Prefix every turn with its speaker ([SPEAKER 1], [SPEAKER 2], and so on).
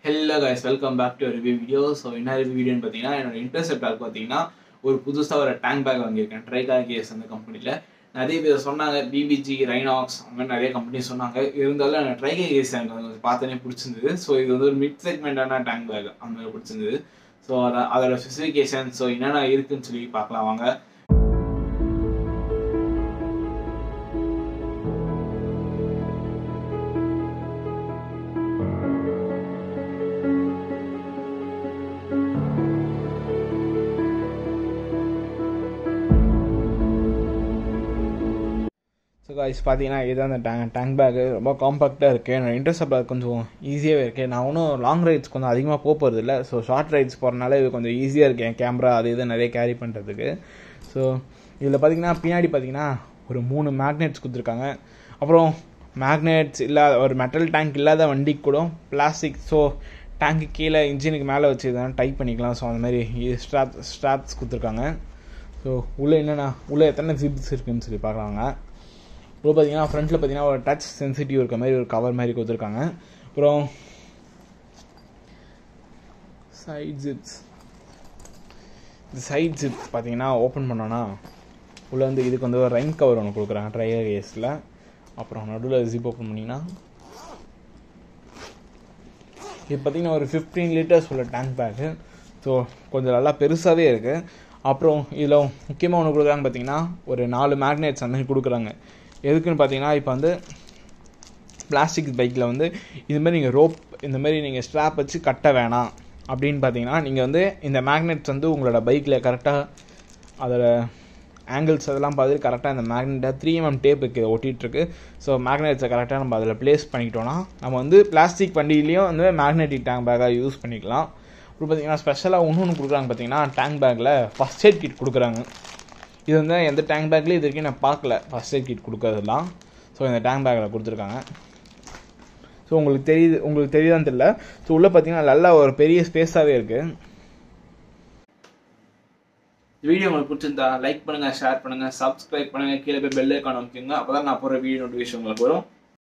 [SPEAKER 1] hello guys welcome back to review video so என்ன review வீடியோன்னு பார்த்தீங்கன்னா என்னோட இன்டர்செப்ட் பேக் பார்த்தீங்கன்னா ஒரு புதுசாக ஒரு டேங்க் பேக் வாங்கியிருக்கேன் ட்ரைகா கேஸ் அந்த கம்பெனியில் நிறைய பேர் சொன்னாங்க பிபிஜி ரைனாக்ஸ் அந்த மாதிரி நிறைய கம்பெனி சொன்னாங்க இருந்தாலும் எனக்கு ட்ரைகா கேஸ் எனக்கு வந்து பார்த்தோன்னே பிடிச்சிருந்தது ஸோ இது வந்து ஒரு மிட் செக்மெண்டான டேங்க் பேக் அந்த மாதிரி பிடிச்சிருந்தது ஸோ அதை அதோட ஸ்பெசிஃபிகேஷன் ஸோ என்னென்ன இருக்குன்னு சொல்லி பார்க்கலாம் வாங்க ஸோ காய்ஸ் பார்த்தீங்கன்னா இதுதான் அந்த டேங்க் டேங்க் பேக்கு ரொம்ப காம்பாக்டாக இருக்குது என்னோட இன்ட்ரெஸ்ட் பேக் கொஞ்சம் ஈஸியாகவே இருக்குது நான் ஒன்றும் லாங் ரைட்ஸ் கொஞ்சம் அதிகமாக போக போகிறது இல்லை ஸோ ஷார்ட் ரைட்ஸ் போகிறனால இது கொஞ்சம் ஈஸியாக இருக்குது என் கேமரா அது இது நிறைய கேரி பண்ணுறதுக்கு ஸோ இதில் பார்த்தீங்கன்னா பின்னாடி பார்த்தீங்கன்னா ஒரு மூணு மேக்னெட்ஸ் கொடுத்துருக்காங்க அப்புறம் மேக்னெட்ஸ் இல்லாத ஒரு மெட்டல் டேங்க் இல்லாத வண்டிக்கு கூட பிளாஸ்டிக் ஸோ டேங்க்கு கீழே இன்ஜினுக்கு மேலே வச்சு இதெல்லாம் டைப் பண்ணிக்கலாம் ஸோ அந்த மாதிரி ஸ்ட்ராப் ஸ்ட்ராப்ஸ் கொடுத்துருக்காங்க ஸோ உள்ளே என்னென்னா உள்ளே எத்தனை ஜிப்ஸ் இருக்குதுன்னு சொல்லி பார்க்கலாங்க இப்போ பார்த்தீங்கன்னா ஃப்ரண்ட்டில் பார்த்தீங்கன்னா ஒரு டச் சென்சிட்டிவ் இருக்க மாதிரி ஒரு கவர் மாதிரி கொடுத்துருக்காங்க அப்புறம் சைட் ஜிப்ஸ் இந்த சைட் ஜிப்ஸ் பார்த்தீங்கன்னா ஓப்பன் பண்ணோன்னா உள்ளே வந்து இதுக்கு வந்து ஒரு ரைன் கவர் ஒன்று கொடுக்குறாங்க ட்ரையர் கேஸில் அப்புறம் நடுவில் ஜிப் ஓப்பன் பண்ணிங்கன்னா இது பார்த்தீங்கன்னா ஒரு ஃபிஃப்டீன் லிட்டர்ஸ் உள்ள டேங்க் பேக்கு ஸோ கொஞ்சம் நல்லா பெருசாகவே இருக்குது அப்புறம் இதில் முக்கியமாக ஒன்று கொடுக்குறாங்க பார்த்தீங்கன்னா ஒரு நாலு மேக்னெட்ஸ் அந்த மாதிரி கொடுக்குறாங்க எதுக்குன்னு பார்த்தீங்கன்னா இப்போ வந்து பிளாஸ்டிக் பைக்கில் வந்து இதுமாதிரி நீங்கள் ரோப் இந்த மாதிரி நீங்கள் ஸ்ட்ராப் வச்சு கட்ட வேணாம் அப்படின்னு பார்த்தீங்கன்னா நீங்கள் வந்து இந்த மேக்னெட்ஸ் வந்து உங்களோட பைக்கில் கரெக்டாக அதோட ஆங்கிள்ஸ் அதெல்லாம் பார்த்துட்டு கரெக்டாக இந்த மேக்னெட்டாக த்ரீ எம்எம் டேப் இருக்குது ஒட்டிகிட்ருக்கு ஸோ மேக்னெட்ஸை கரெக்டாக நம்ம அதில் ப்ளேஸ் பண்ணிக்கிட்டோன்னா நம்ம வந்து பிளாஸ்டிக் வண்டியிலையும் வந்து மேக்னெட்டிக் டேங்க் பேக்காக யூஸ் பண்ணிக்கலாம் அப்புறம் பார்த்தீங்கன்னா ஸ்பெஷலாக ஒன்று ஒன்று கொடுக்குறாங்க பார்த்தீங்கன்னா டேங்க் பேக்கில் ஃபஸ்ட் எய்ட் கிட் கொடுக்குறாங்க இது வந்து எந்த டேங்க் பேக்லேயும் இது வரைக்கும் நான் பார்க்கல ஃபஸ்ட் எய்ட் கிட் கொடுக்கறதெல்லாம் ஸோ இந்த டேங்க் பேக்கில் கொடுத்துருக்காங்க ஸோ உங்களுக்கு தெரியுது உங்களுக்கு தெரியுதான்னு தெரியல ஸோ உள்ளே பார்த்தீங்கன்னா நல்லா ஒரு பெரிய ஸ்பேஸாகவே இருக்குது வீடியோ உங்களுக்கு பிடிச்சிருந்தா லைக் பண்ணுங்கள் ஷேர் பண்ணுங்கள் சப்ஸ்கிரைப் பண்ணுங்கள் கீழே போய் பெல் ஐக்கான் அமைக்குங்க அப்போ தான் நான் போகிற வீடியோ நோட்டிஃபிகேஷன் உங்களுக்கு வரும்